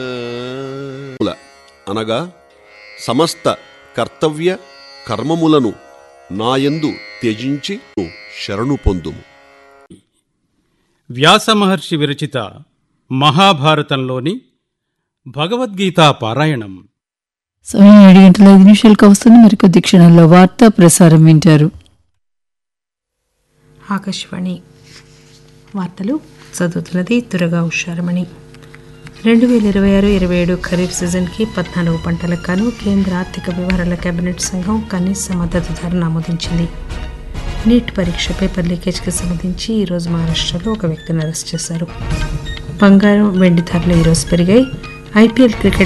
అనగా సమస్త కర్తవ్య కర్మములను నాయందు త్యజించి శరణు పొందుము వ్యాస మహర్షి విరచిత మహాభారతంలోని భగవద్గీతా పారాయణం సమయం ఏడు గంటల ఐదు నిమిషాలకు వస్తుంది మరికొద్ది క్షణాల్లో వార్తా ప్రసారం వింటారు ఆకాశవాణి వార్తలు చదువుతున్నది తురగా ఉషారమణి రెండు వేల ఇరవై ఆరు ఇరవై ఏడు ఖరీఫ్ సీజన్కి పద్నాలుగు పంటలకు గాను కేంద్ర ఆర్థిక వ్యవహారాల కేబినెట్ సంఘం కనీస మద్దతు ధరను ఆమోదించింది నీట్ పరీక్ష పేపర్ లీకేజ్కి సంబంధించి ఈరోజు మహారాష్ట్రలో ఒక వ్యక్తిని అరెస్ట్ చేశారు బంగారం వెండి ధరలు ఈరోజు పెరిగాయి ఐపీఎల్ క్రికెట్